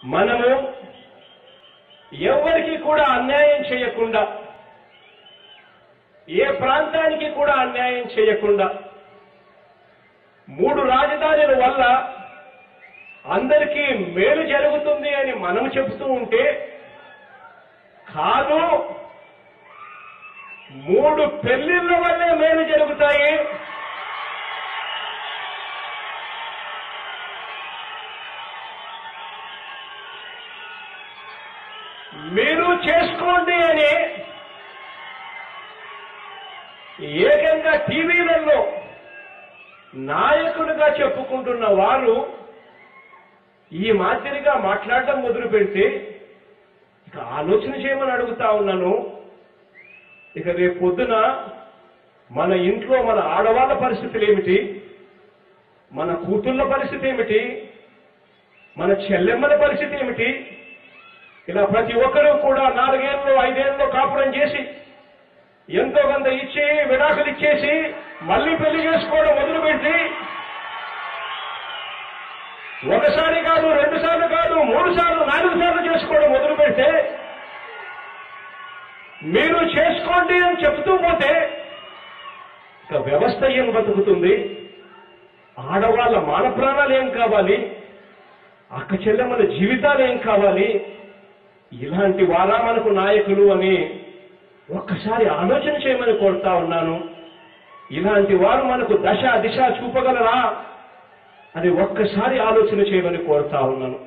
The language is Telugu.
మనము ఎవరికి కూడా అన్యాయం చేయకుండా ఏ ప్రాంతానికి కూడా అన్యాయం చేయకుండా మూడు రాజధానుల వల్ల అందరికీ మేలు జరుగుతుంది అని మనం చెబుతూ ఉంటే కాదు మూడు పెళ్లిళ్ళ వల్లే మేలు జరుగుతాయి మీరు చేసుకోండి అని ఏకంగా టీవీలలో నాయకులుగా చెప్పుకుంటున్న వారు ఈ మాదిరిగా మాట్లాడటం మొదలు పెడితే ఇక ఆలోచన చేయమని అడుగుతా ఉన్నాను ఇక రేపు పొద్దున మన ఇంట్లో మన ఆడవాళ్ళ పరిస్థితులు ఏమిటి మన కూతుళ్ళ పరిస్థితి ఏమిటి మన చెల్లెమ్మల పరిస్థితి ఏమిటి ఇలా ప్రతి ఒక్కరూ కూడా నాలుగేళ్ళు ఐదేళ్ళు కాపురం చేసి ఎంతో కొంత ఇచ్చి విడాకులు ఇచ్చేసి మళ్ళీ పెళ్లి చేసుకోవడం మొదలుపెట్టి ఒకసారి కాదు రెండు సార్లు కాదు మూడు సార్లు నాలుగు సార్లు చేసుకోవడం మొదలు పెడితే మీరు చేసుకోండి అని చెప్తూ పోతే ఇక వ్యవస్థ ఏం బతుకుతుంది ఆడవాళ్ళ మాన ప్రాణాలు ఏం కావాలి అక్క చెల్లెమ్మల జీవితాలు ఏం కావాలి ఇలాంటి వారా మనకు నాయకులు అని ఒక్కసారి ఆలోచన చేయమని కోరుతా ఉన్నాను ఇలాంటి వారు మనకు దశ దిశ చూపగలరా అని ఒక్కసారి ఆలోచన చేయమని కోరుతా ఉన్నాను